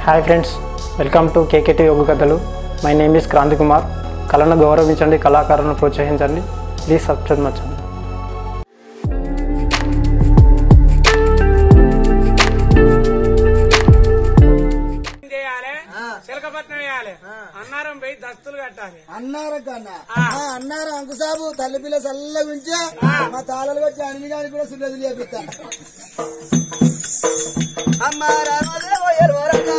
Hi friends welcome to KKT యోగ కథలు my name is Kranthi Kumar కళను గౌరవించండి కళాకారులను ప్రోత్సహించండి ప్లీజ్ సబ్స్క్రైబ్ మచ్చండి చేయాలి చిలకపట్నం వేయాలి అన్నారం పోయి దస్తులు కట్టాలి అన్నారం కన్నా ఆ అన్నారం అంకుసాబు తల్లి పిల్ల చల్లగా ఉంచే మా తాళలు వచ్చి అన్ని కానీ కూడా సుల్లది చేపిస్తా అమ్మ రామదే ఓయర్ వరద.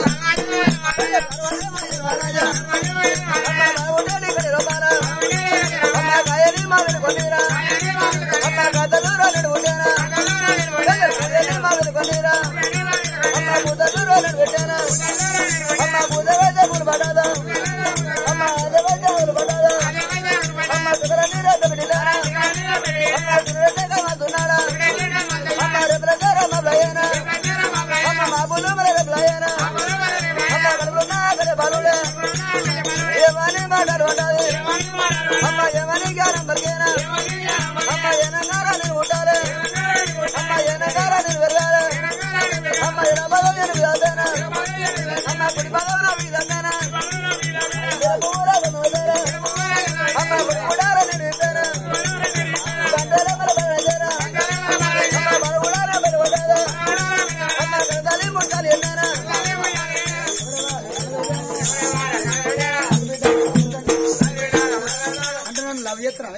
అమ్మ బావుండేది ఇక్కడ రొమారా. అమ్మ కాయని మామిడి కొన్నిరా. అమ్మ కథలూరు అల్లుడు ఉండేనా. కాయని మామిడి కొన్నిరా. అమ్మ బుధలూరు అల్లుడు పెట్టానా. అమ్మ బుధవైతే పూలు పడాదా. అమ్మ అదవైతే పూలు పడాదా. అమ్మ సుగరని రేత బిడ్డలారా. అమ్మ సుగరని కమతున్నాడా. అమ్మ రేపులంగా రమ్మ బ్లయనా. అమ్మ మాబులు మన రేపులయనా. అమ్మ కడుపులున్నా అక్కడే బలుడే. ఏమని మాటలు పడ్డాది. అమ్మ ఏమని జ్ఞానం పలికేనా. అమ్మ ఏనన్నారా నేను ఉంటాలే. అమ్మ ఏనన్నారా నేను వెళ్ళాలి. అమ్మ ఎన బలం నేను వ్యాధేనా. అమ్మ కుడి బలం నా వీధందేనా. ఏ పూరా కొనవలేరా. అమ్మ కుడి కూడారా నేను ఇద్దేనా. గంటలే మన బలజేనా. అమ్మ బల కూడారా బలవడాదా. అమ్మ గంటలి ముట్టాలి ఎన్నేనా. అంటే నన్ను లవ్ చేస్తున్నా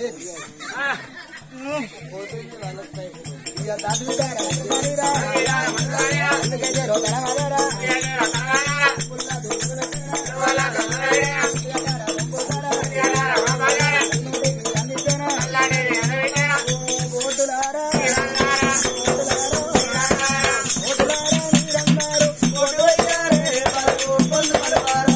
ఇక దాటి విడారా, విడారా. అందుకైతే రోగరా వాడారా. ఓటులారా, ఓటులారా మీరన్నారు, ఓటు వేయారే బాబు, పొందు పడవారా.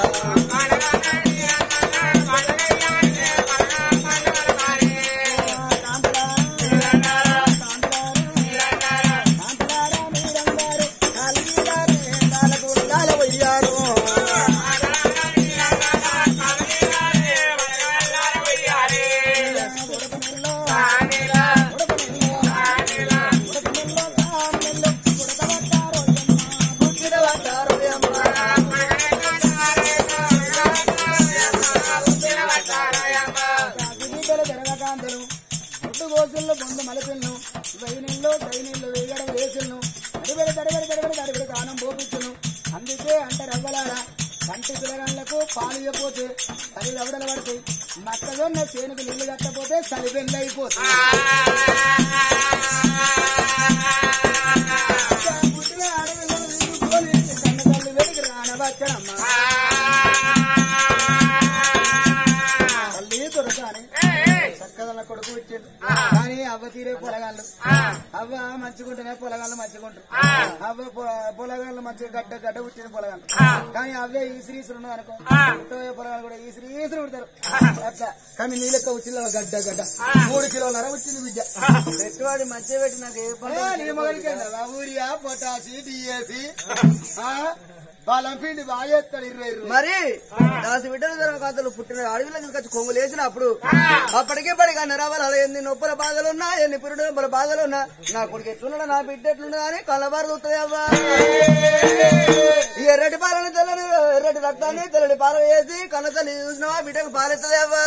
గోసుల్లో బొందు మలపిల్ను వైనిల్లో దైనిల్లో వేగడ వేసులను తడిబడి తడిబడి తడిబడి తడిబడి కానం పోపించును అందుకే అంటారు అవ్వలారా కంటి పిల్లగాళ్లకు పాలు ఇవ్వపోతే తల్లి దవడలు పడతాయి మక్కజొన్న చేనుకు నీళ్లు కట్టపోతే సలిబెల్లి అయిపోతుంది పుట్టిన ఆడపిల్లలు వీడుకొని కన్న తల్లి వెలికి రానవచ్చనమ్మా తల్లి దొరకాని చక్కదల కొడుకు ఇచ్చిండు కానీ అవ్వ తీరే పొలగాళ్ళు అవ్వ మంచిగుంటేనే పొలగాళ్ళు మంచిగుంటారు అవ్వ పొ- పొలగాళ్ళు మంచిగా గడ్డ గడ్డ పుట్టిన పొలగాళ్ళు కానీ అవే ఈసిరి ఈసులు ఉన్నాయి అనుకో పుట్టబోయే పొలగాళ్ళు కూడా ఈసిరి ఈసులు పుడతారు అట్లా కానీ నీ లెక్క వచ్చింది గడ్డ గడ్డ మూడు కిలోలర వచ్చింది బిడ్డ పెట్టుబడి మంచిగా పెట్టి నాకు ఏ పంట ఏ, నీ మొగలికి యూరియా పొటాసి డిఏపి బలం పిండి బాగా చేస్తాడు ఇరవై ఇరవై మరి దాసి బిడ్డల దొరకాతలు పుట్టిన అడవిలో తీసుకొచ్చి కొంగులు వేసినప్పుడు అప్పటికే పడి కానీ రావాలి అలా ఎన్ని నొప్పుల బాధలున్నా ఎన్ని పురుడు నొప్పుల బాధలున్నా నా కొడుకు ఎట్లున్నాడు నా బిడ్డ ఎట్లున్నా అని కళ్ళబారు చూస్తుంది అవ్వా ఈ ఎర్రటి పాలను తెల్లని ఎర్రటి రక్తాన్ని తెల్లటి పాలు వేసి కన్న తల్లి చూసినావా బిడ్డకు పాలెత్తది అవ్వా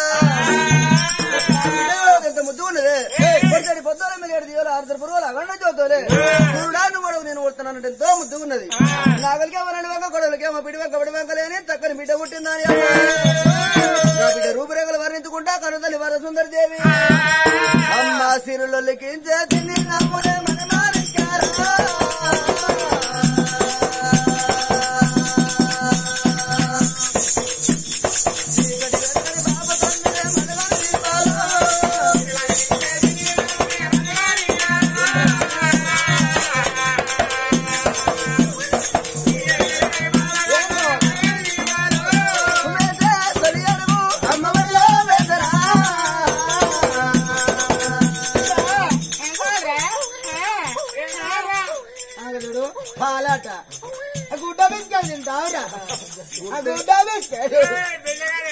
బిడ్డ ఎంత ముద్దు ఉన్నది పొద్దుటి పొద్దుల మీద ఏడు దివాలు ఆరుతరు పురుగులు అగండ చూద్దాలే చూడాను గొడవ నేను కొడుతున్నాను ఎంతో ముద్దుగా ఉన్నది నాగలికి ఎవరండి వెంక గొడవలకి ఏమో బిడి వెంక బిడి వెంక లేని చక్కని బిడ్డ పుట్టిందని నా బిడ్డ రూపురేఖలు వర్ణించుకుంటా కనుతల్లి వర సుందరి దేవి అమ్మ సిరులకి చేసింది నమ్ముడే మన అమ్మ వల్ల వేదరా ఆగదుడు పాలాట ఆ గుడ్డ బిస్కెట్ తింటావురా ఆ గుడ్డ బిస్కెట్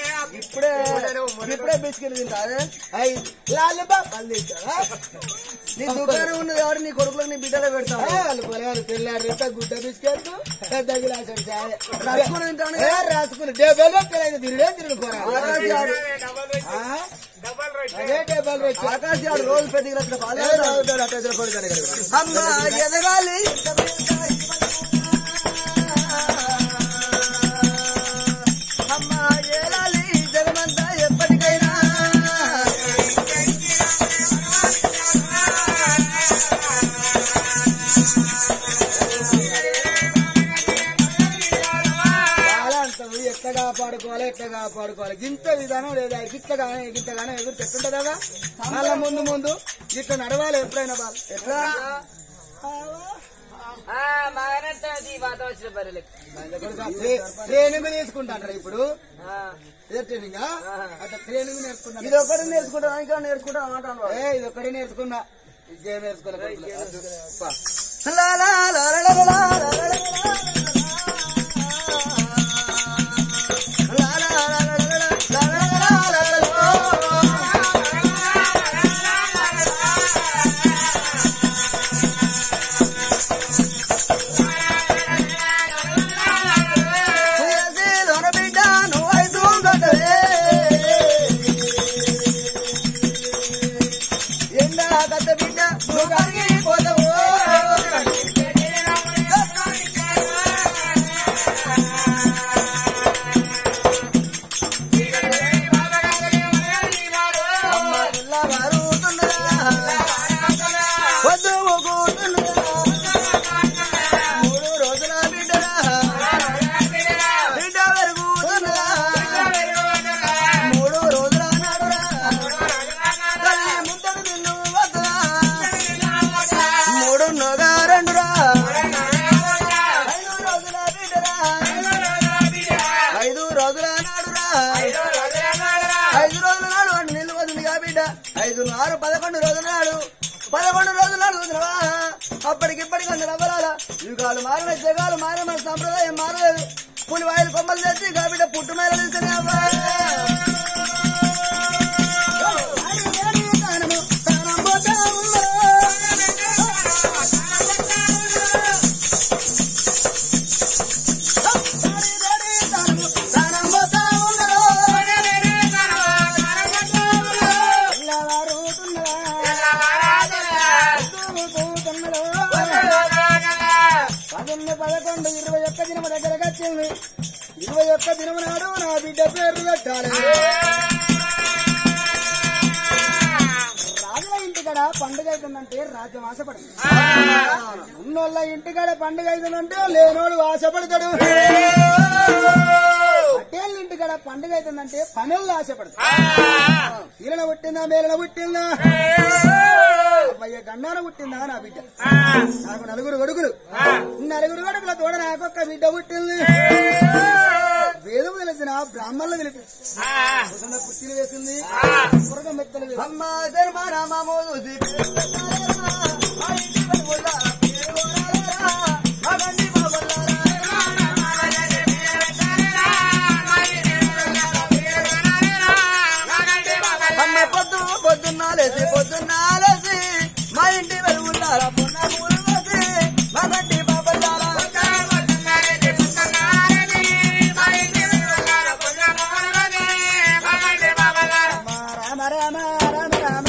ఇప్పుడే ఇప్పుడే బిస్కెట్ తింటారే అయి లాలిబాబాలు తింటావా నీ దుకాణం ఉన్నది కాబట్టి నీ కొడుకులకు నీ బిడ్డలో పెడతావు వాళ్ళు పొలాలు తెల్లారు రేత గుడ్డ బిస్కెట్ పెద్ద గిలాసం చాయ్ రాసుకుని తింటాను ఏ రాసుకుని డెబ్బై రూపాయలు తిరిగే తిరుగు పోరా ఆకాశ ఆడు ఆ? డబల్ రైట్ అదే డెబ్బై రూపాయలు ఆకాశ ఆడు రోజు పెద్ద గిలాసుల పాలు అమ్మ ఎదగాలి అమ్మ ఏలాలి జగమంతా ఎప్పటికైనా బాలంతము ఎట్లా కాపాడుకోవాలి ఎట్లా కాపాడుకోవాలి గింత విధానం లేదా గిట్లగానే గింతగానే ఎదురు చెట్టుంటది కదా వాళ్ళ ముందు ముందు ఇట్లా నడవాలి ఎప్పుడైనా వాళ్ళు ఎట్లా ట్రైనింగ్ తీసుకుంటారు ఇప్పుడు ఏ ట్రైనింగ్ అట్లా ట్రైనింగ్ నేర్చుకున్నా ఇది ఒకటి నేర్చుకుంటాను ఇంకా నేర్చుకుంటాను అంటాను ఏ ఇది ఒక్కడే నేర్చుకున్నా ఇంకేం నేర్చుకోలేదు లా లా లా లా లా లా లా లా లా లా. లా లా లా లా లా లా లా లా లా లా లా. సుయసేలోన బిడ్డ నువ్వై దూంగటవే. ఎండా కథ బిడ్డ నువ్వు కరిగిపోతావు. అమ్మ తెల్లవారుతున్నదా? పొద్దు ఊగుతున్నదా? మూడు రోజుల బిడ్డరా బిడ్డ పెరుగుతున్నదా? మూడు రోజుల నాడురా తల్లి ముద్దడు నిన్ను వద్దురా మూడు నొగా రెండురా ఐదు రోజుల బిడ్డరా ఐదు రోజుల నాడురా ఐదు రోజుల నాడు వాడు నిల్లు వదిలిగా బిడ్డ ఐదు ఆరు పదకొండు రోజుల నాడు పదకొండు రోజుల నాడు వదిలివా అప్పటికిప్పటికి అంత నవ్వరాల యుగాలు మారిన జగాలు మారిన మన సంప్రదాయం మారలేదు పులి వాయిలు కొమ్మలు తెచ్చి గా బిడ్డ పుట్టు మేర తీసుకుని అవ్వా పదొన్న పదకొండు ఇరవై ఒక్క దినము దగ్గరకు వచ్చింది ఇరవై ఒక్క దినము నాడు నా బిడ్డ పేరు పెట్టాలి రాజుల ఇంటికాడ పండుగ అవుతుందంటే రాజ్యం ఆశపడదు ఉన్నోళ్ళ ఇంటికాడ పండుగ అవుతుందంటే లేనోడు ఆశపడతాడు పటేళ్ళ ఇంటికాడ పండుగ అవుతుందంటే పనుల్లో ఆశపడతాడు ఈలన పుట్టిందా మేలన పుట్టిందా అబ్బాయ్య గన్నాన పుట్టిందా నా బిడ్డ నాకు నలుగురు కొడుకులు నలుగురు కొడుకుల తోడ నాకొక్క బిడ్డ పుట్టింది వేదము తెలిసిన బ్రాహ్మణులు పిలిపించి కుర్చీలు వేసింది కురగం మెత్తలు వేసింది అమ్మ ధర్మ రామము చూసి పేరుపెట్టాలేరా. ఆ ఇంటి పరుగులారా, పేరుగోరాలేరా. మగండి బాబులారా. అమ్మ పొద్దు పొద్దున్న లేసి పొద్దున్న లేసి మా ఇంటి వెలుగులారా పున్న పూలు వేసి మగండి బాబులారా. రామ రామ రామ రామ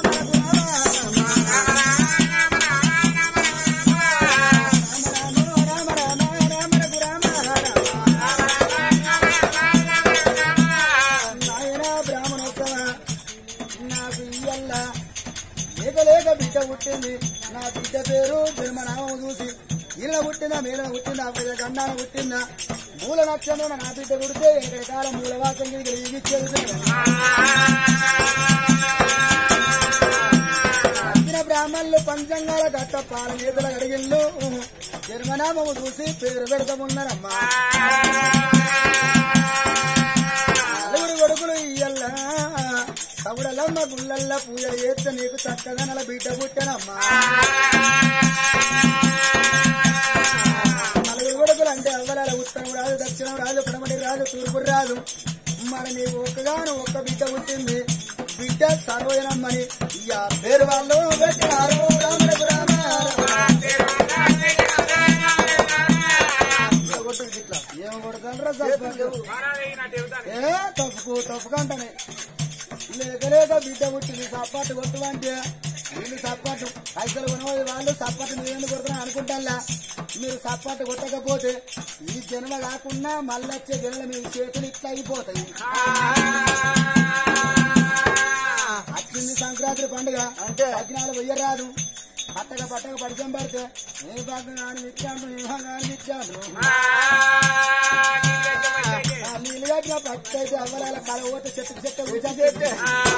నాకు ఇయ్యల్ల లేక లేక బిడ్డ పుట్టింది నా బిడ్డ పేరు జన్మనామం చూసి ఈయన పుట్టిందా మీన పుట్టిందా అప్పుడు గన్నాన పుట్టిందా మూల నక్షత్రం నా బిడ్డ పుడితే ఎక్కడి కాలం మూలవాసం ఇచ్చేది వచ్చిన బ్రాహ్మణులు పంచంగాల గట్ట పాల నేతల అడిగిళ్ళు జన్మనామము చూసి పేరు పెడతామున్నారమ్మా నలుగురు కొడుకులు ఇయ్యల్ల తవుడలమ్మ గుళ్ళల్ల పూజలు చేస్తే నీకు చక్కగా నల బిడ్డ పుట్టనమ్మా నలుగురు కొడుకులు అంటే అవ్వలాల ఉత్తరం రాదు దక్షిణం రాదు పడమటి రాదు తూర్పు రాదు మరి నీకు ఒక్కగాను ఒక్క బిడ్డ పుట్టింది బిడ్డ సర్వజనమ్మని ఇక పేరు వాళ్ళు పెట్టినారు రాములకు రామ కొట్టు ఇట్లా ఏం కొడతాను ఏ తప్పుకు తప్పుకంటానే లేక లేక బిడ్డ పుట్టింది సపాటు కొట్టువంటే వీళ్ళు సపాటు పైసలు కొనబోయే వాళ్ళు సపాటు మీరు ఎందుకు కొడుతున్నా అనుకుంటా మీరు సపాటు కొట్టకపోతే ఈ జన్మ కాకుండా మళ్ళీ వచ్చే జన్మ మీ చేతులు ఇట్లా అయిపోతాయి వచ్చింది సంక్రాంతి పండుగ అంటే అగ్నాలు వెయ్యరాదు పట్టక పట్టక పరిచయం పడితే ఏ భాగం కానీ ఇచ్చాను ఏ భాగం కానీ ఇచ్చాను నీళ్ళు కట్టిన పట్టు అయితే అవ్వరాల కళ పోతే చెట్టు చెట్టు కూర్చోబెట్టే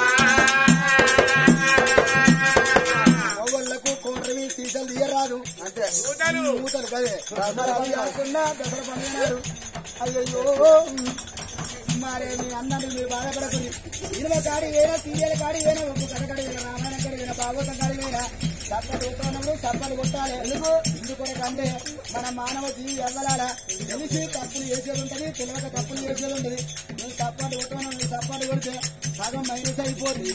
మొగోళ్ళకు కోటవి సీసలు తీయరాదు అంటే మూతలు కదే దసరా పండుగ కాకుండా దసరా పండుగ నాడు అయ్యో మరే మీ అన్నలు మీరు బాధపడకండి సినిమా కాడి వేనా సీరియల్ కాడి వేనా ఒక్క కథ కాడి వేనా రామాయణ కాడి వేనా భాగవతం కాడి వేనా సప్పలు కొట్టినప్పుడు సప్పలు కొట్టాలి ఎందుకు ఎందుకొరకంటే మన మానవ జీవి ఎవ్వలాల తెలిసి తప్పులు చేసేది ఉంటది తెలియక తప్పులు చేసేది ఉంటది నువ్వు సప్పాటు కొట్టాను నువ్వు సప్పాటు కొడితే సగం మైనస్ అయిపోతుంది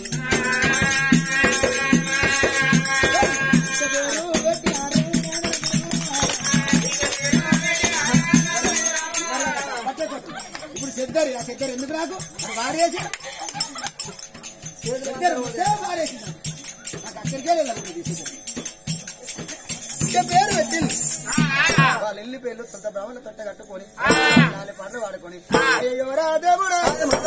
ఇప్పుడు చెప్తారు ఆ చెప్తారు ఎందుకు నాకు అది వారేసి చెప్తారు ఉంటే వారేసి నాకు అక్కడికే వెళ్ళాలి మీరు తీసుకెళ్ళి. ఇంకా పేరు పెట్టింది వాళ్ళు వెళ్ళి పేర్లు సొంత బ్రాహ్మణ తట్ట కట్టుకొని నాలుగు పండ్లు వాడుకొని అయ్యో రా దేవుడా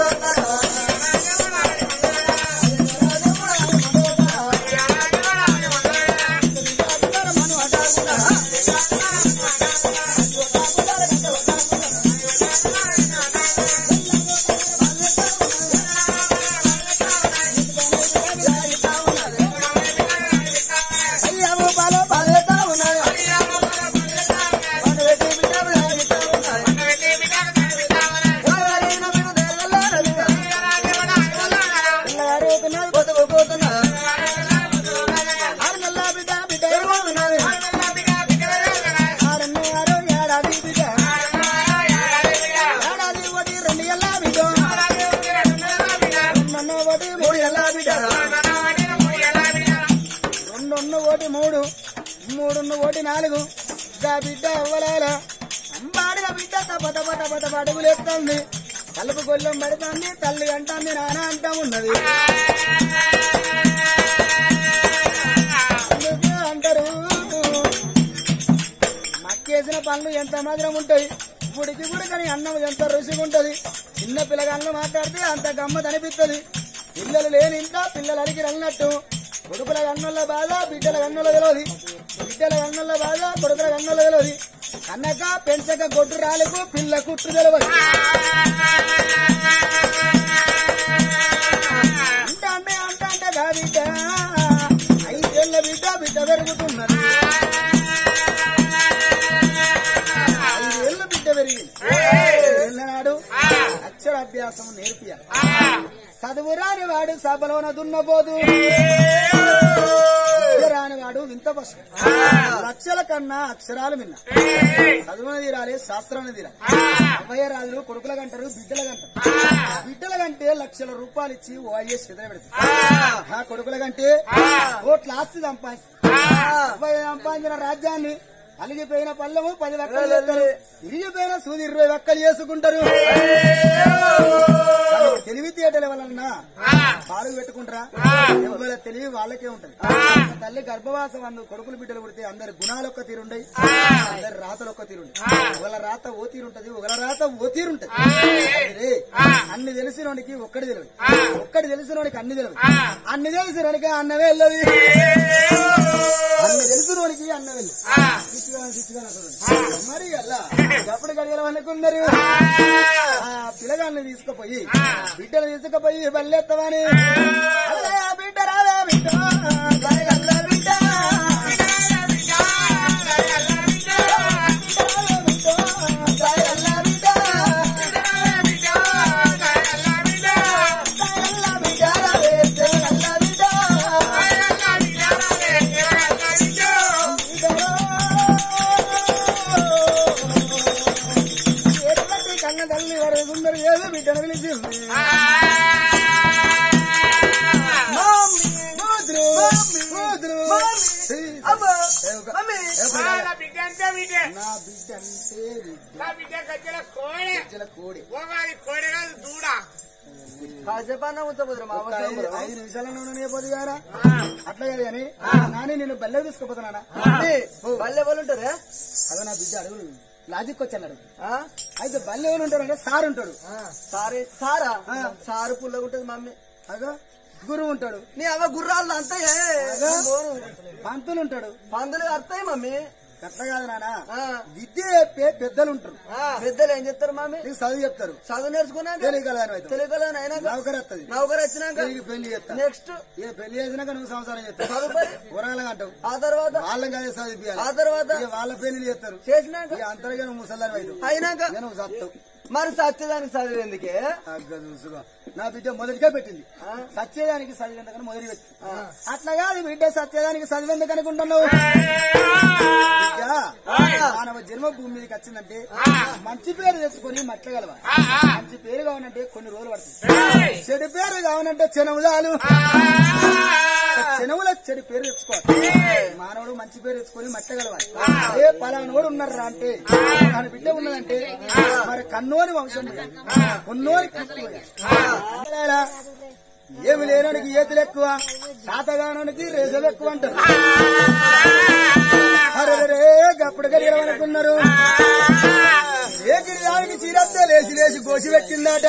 అయ్యమ్మ పాల పాలేతా ఉన్నాడు పండు పెట్టి బిడ్డలు తాగితా ఉన్నాడు. ఎవరైనా మీరు దేవలారని పిల్లగాడు ఒకనాడు బతుకుపోతున్నాడు. ఆరు నెలల బిడ్డ బిడ్డ ఎరుగుతున్నది. ఆరన్న ఆరు ఏడాది బిడ్డ. ఏడాది ఒకటి రెండు ఎల్ల బిడ్డ. రెండన్న ఒకటి మూడు ఎల్ల బిడ్డ. రెండున్న ఒకటి మూడు మూడున్న ఒకటి నాలుగు గా బిడ్డ అవ్వలేల అంబాడిన బిడ్డ తప తప తప తప అడుగులు ఎత్తుంది కలుపు గొల్లెం పడుతుంది తల్లి అంటుంది నాన్న అంటా ఉన్నది అందుకే అంటారు మక్కేసిన పనులు ఎంత మధురం ఉంటాయి ఉడికి ఉడికని అన్నం ఎంత రుచిగా ఉంటది చిన్న పిల్లగాళ్ళు మాట్లాడితే అంత గమ్మత్ అనిపిస్తుంది పిల్లలు లేని ఇంట్లో పిల్లలు అడిగి అన్నట్టు కొడుకుల కన్నుల బాధ బిడ్డల కన్నుల తెలియదు బిడ్డల కన్నుల బాధ కొడుకుల కన్నుల తెలియదు కన్నక పెంచక గొడ్డు రాలకు పిల్ల కుట్టు తెలియదు అంటే అంటే అంటే అంటే గా బిడ్డ ఐదేళ్ల బిడ్డ బిడ్డ పెరుగుతున్నది ఐదేళ్ల బిడ్డ పెరిగింది ఏళ్ళనాడు అక్షరాభ్యాసం నేర్పియాలి చదువు రాని వాడు సభలోన దున్నబోదు విద్య రాని వాడు వింత పశు లక్షల కన్నా అక్షరాలు మిన్న చదువుని తీరాలి శాస్త్రాన్ని తీరాలి అభయ రాజులు కొడుకుల గంటరు బిడ్డల గంటరు బిడ్డల కంటే లక్షల రూపాయలు ఇచ్చి ఓ అయ్యే సిద్ధ పెడతారు ఆ కొడుకుల కంటే కోట్ల ఆస్తి సంపాదిస్తారు అబ్బాయి సంపాదించిన రాజ్యాన్ని అలిగిపోయిన పల్లెము పది వక్కలు చేస్తారు ఇరిగిపోయిన సూది ఇరవై వక్కలు చేసుకుంటారు కానీ తెలివితేటల వలన పాలు పెట్టుకుంటారా ఎవరి తెలివి వాళ్ళకే ఉంటది తల్లి గర్భవాసం అందు కొడుకులు బిడ్డలు పుడితే అందరి గుణాలు ఒక్క తీరుండయి అందరి రాతలు ఒక్క తీరుండయి ఒకళ్ళ రాత ఓ తీరుంటది ఒకళ్ళ రాత ఓ తీరుంటది అరే, అన్ని తెలిసినోడికి ఒక్కటి తెలియదు ఒక్కటి తెలిసినోడికి అన్ని తెలియదు అన్ని తెలిసినోడికి అన్నమే వెళ్ళదు అన్ని తెలిసినోడికి అన్న వెళ్ళదు పిచ్చిగా పిచ్చిగా చూడండి మరి అలా ఎప్పుడు గడియల అనుకున్నారు ఆ పిల్లగాన్ని తీసుకుపోయి బిడ్డలు తీసుకుపోయి బల్లెత్తమని అరే, ఆ బిడ్డ రావే బిడ్డ దయగల్ల బిడ్డ. దయగల్ల బిడ్డ. దయగల్ల బిడ్డ రావే, దయగల్ల బిడ్డ. ఎటువంటి కన్న తల్లి వారు సుందరి ఏదో బిడ్డను పిలిచింది కూతురు. అమ్మా మమ్మీ నా బిడ్డ అంటే బిడ్డే నా బిడ్డ అంటే బిడ్డ నా బిడ్డ గజ్జల కోడే గజ్జల కోడి ఒకరి కోడే కాదు దూడ కాసేపు అన్న ఉంచబోతురా మా ఒక అవసరం ఐదు ఐదు నిమిషాల నూనె పోదు గారా అట్లా కాదు కానీ నాని నేను బెల్ల తీసుకుపోతున్నానా వాళ్ళు ఎవరు ఉంటారా అదో నా బిడ్డ అడుగు లాజిక్ వచ్చాను అడుగు ఆ? అయితే బల్ల ఎవరు ఉంటారు అంటే సార్ ఉంటాడు సారీ సారా సారు పుల్లగా ఉంటుంది మమ్మీ అదో గురువు ఉంటాడు నీ అవ గుర్రాలు అంతా పంతులు ఉంటాడు పందులు అర్థాయి మమ్మీ అట్లా కాదు నానా ఆ. విద్య చెప్పే పెద్దలు ఉంటారు పెద్దలు ఏం చెప్తారు మమ్మీ నీకు చదువు చెప్తారు చదువు నేర్చుకున్నాక తెలియగలను అయితే తెలియగలను అయినాక నౌకరు వస్తుంది నౌకరు వచ్చినాక నీకు పెళ్లి చేస్తా నెక్స్ట్ ఇక పెళ్లి చేసినాక నువ్వు సంసారం చేస్తావు చదువుకొని కూరగాయలు అంటావు ఆ తర్వాత వాళ్ళని కాదే చదివియాలి ఆ తర్వాత ఇక వాళ్ళ పెళ్లి చేస్తారు చేసినాక ఇక అంతగా నువ్వు ముసలాన్ని అవుతావు అయినాక ఇక నువ్వు చస్తావు మరి సత్యదానికి చదువు ఎందుకే అగ్గ చూసుకో నా బిడ్డ మొదటిగా పెట్టింది సత్యదానికి చదివేందుకని మొదటి పెట్టి అట్లా కాదు బిడ్డ సత్యదానికి చదివేందుకు అనుకుంటున్నావు బిడ్డ, మానవ జన్మ భూమి మీదకి వచ్చిందంటే మంచి పేరు తెచ్చుకొని మట్లగలవా మంచి పేరు కావాలంటే కొన్ని రోజులు పడుతుంది చెడు పేరు కావాలంటే చెనవుదాలు చెనవుల చెడు పేరు తెచ్చుకోవాలి మానవుడు మంచి పేరు తెచ్చుకొని మట్టగలవాలి ఏ పలానోడు ఉన్నారా అంటే తన బిడ్డ ఉన్నదంటే మరి కన్నోని వంశం పోయాలి. ఉన్నోని కృష్ణ పోయాలి. ఏమి లేనోనికి ఏతులు ఎక్కువ శాతగానోనికి రేసలు ఎక్కువ అంటారు అరే గప్పుడు గడియలనుకున్నారు ఏ గిరియానికి చీరత్తే లేచి లేచి గోసి పెట్టిందట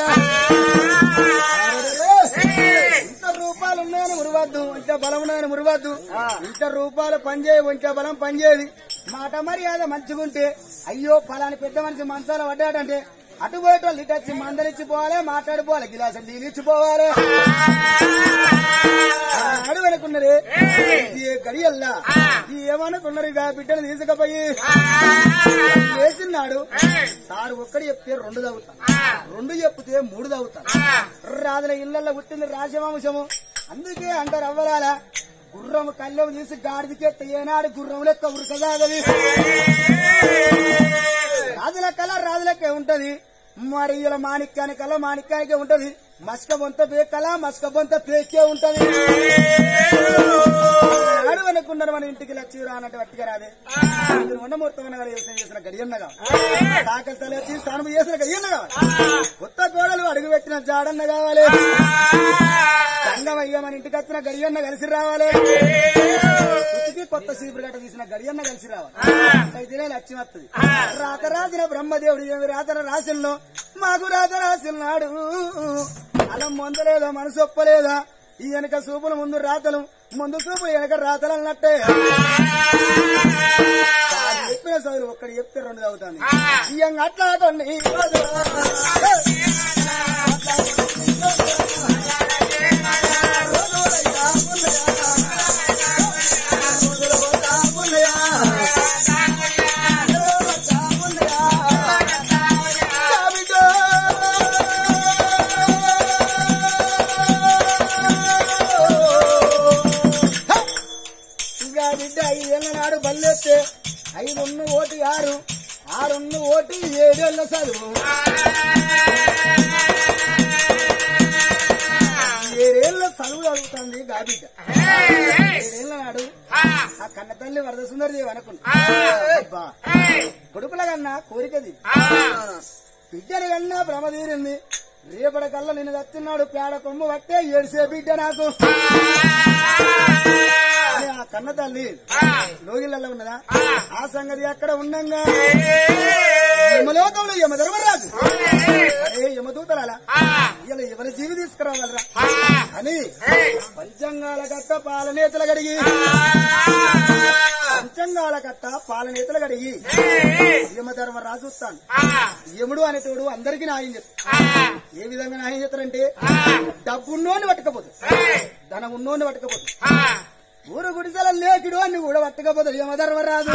అరెరెరే, ఇంత రూపాయలు ఉన్నాయని మురవద్దు ఇంత బలం ఉన్నాయని మురవద్దు ఇంత రూపాయలు పనిచేయ ఇంత బలం పనిచేయదు మాట మర్యాద మంచిగుంటే అయ్యో పలాని పెద్ద మనిషి మంచాల పడ్డాడంటే అటు పోయేటోళ్ళు ఇటు వచ్చి మందలిచ్చిపోవాలి మాట్లాడిపోవాలి గిలాసులు నీళ్ళిచ్చిపోవాలి అడు వెనుకున్నది ఇది గడియల్లా ఇది ఏమనుకున్నారు ఇక బిడ్డను తీసుకుపోయి వేసినాడు సారు ఒక్కడి చెప్తే రెండు తవ్వుతా రెండు చెప్తే మూడు తవ్వుతా రాదుల ఇళ్లలో పుట్టింది రాజవంశము అందుకే అంటారు అవ్వరాల గుర్రం కళ్ళెం తీసి గాడిదికెత్త ఏనాడు గుర్రం లెక్క ఉరకదాగది రాజుల కళ రాజులకే ఉంటది మరి ఇలా మాణిక్యాని కళ మాణిక్యానికే ఉంటది మస్క బొంత పేకల మస్క బొంత పేకే ఉంటది నాడు అనుకున్నారు మన ఇంటికి లక్ష్మి రానట్టు వట్టిగా రాదే మీరు ఉండమూర్తమైన గారు వ్యవసాయం చేసిన గడియన్నగా సాకలి తల వచ్చి స్నానం చేసిన గడియన్న కావాలి కొత్త గోడలు అడుగు పెట్టిన జాడన్న కావాలి సంగమయ్య మన ఇంటికి వచ్చిన గడియన్న కలిసి రావాలి ఇంటికి కొత్త సీపురు గట్ట తీసిన గడియన్న కలిసి రావాలి అయితేనే లక్ష్మి వస్తుంది రాత రాసిన బ్రహ్మదేవుడు ఏమి రాతన రాసిల్లో మాకు రాత రాసిన్నాడు అలం పొందలేదా మనసు ఒప్పలేదా ఈ వెనక సూపులు ముందు రాతలు ముందు సూపు వెనక రాతలు అన్నట్టే తాను చెప్పిన చదువులు ఒక్కడి చెప్తే రెండు చదువుతాను ఇయ్యం అట్లా కొన్ని ఇంకా బిడ్డ ఐదేళ్ల నాడు బల్లెత్తే ఐదున్న ఓటు ఆరు ఆరున్న ఓటు ఏడేళ్ల చదువు ఏడేళ్ల చదువు చదువుతుంది గా బిడ్డ ఏడేళ్ల నాడు ఆ కన్న తల్లి వరద సుందరదేవి అనుకున్నా అబ్బా కొడుకుల కన్నా కోరికది బిడ్డని కన్నా భ్రమ తీరింది రేపటి కల్లా నిన్ను దచ్చిన్నాడు పేడ కొమ్ము పట్టే ఏడిసే బిడ్డ నాకు అని ఆ కన్న తల్లి లోగిళ్ళలో ఉన్నదా ఆ సంగతి అక్కడ ఉండంగా యమలోకంలో యమ ధర్మరాజు అరే యమదూతరాలా ఇలా ఎవరి జీవి తీసుకురావాలరా అని పంచంగాల కట్ట పాలనేతలు గడిగి పంచంగాల కట్ట పాలనేతలు గడిగి యమధర్మరాజు వస్తాను యముడు అనేటోడు అందరికీ న్యాయం చెప్తాడు ఏ విధంగా న్యాయం చేస్తారంటే డబ్బున్నోని పట్టకపోతే ధనం ఉన్నోని పట్టకపోతే ఊరు గుడిసెల లేకిడు అని కూడా పట్టకపోతే యమధర్మరాజు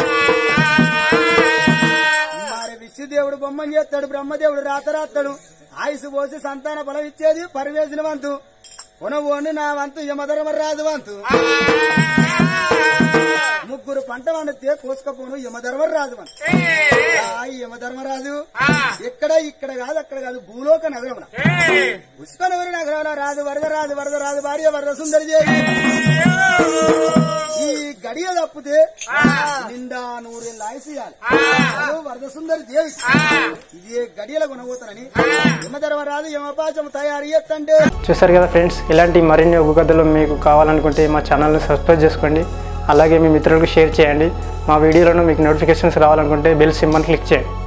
మరి విష్ణుదేవుడు బొమ్మని చేస్తాడు బ్రహ్మదేవుడు రాత రాస్తాడు ఆయుసు పోసి సంతాన బలం ఇచ్చేది పరివేసిన వంతు కొనబోండి నా వంతు యమధర్మరాజు వంతు ముగ్గురు పంట వండితే కోసుకపోను యమధర్మరాజు మన ఆ యమధర్మరాజు ఎక్కడ ఇక్కడ కాదు అక్కడ కాదు భూలోక నగరం పుష్కనవరి నగరంలో రాదు వరద రాదు వరద రాదు భార్య వరద సుందరి దేవి ఈ గడియ తప్పితే నిండా నూరేళ్ళు ఆయుసేయాలి వరద సుందరి దేవి ఇదే గడియల కొనబోతానని యమధర్మరాజు యమపాచం తయారు చేస్తంటే చూసారు కదా ఫ్రెండ్స్ ఇలాంటి మరిన్ని ఒగ్గు కథలు మీకు కావాలనుకుంటే మా ఛానల్ని సబ్స్క్రైబ్ చేసుకోండి అలాగే మీ మిత్రులకు షేర్ చేయండి మా వీడియోలను మీకు నోటిఫికేషన్స్ రావాలనుకుంటే బెల్ సింబల్ క్లిక్ చేయండి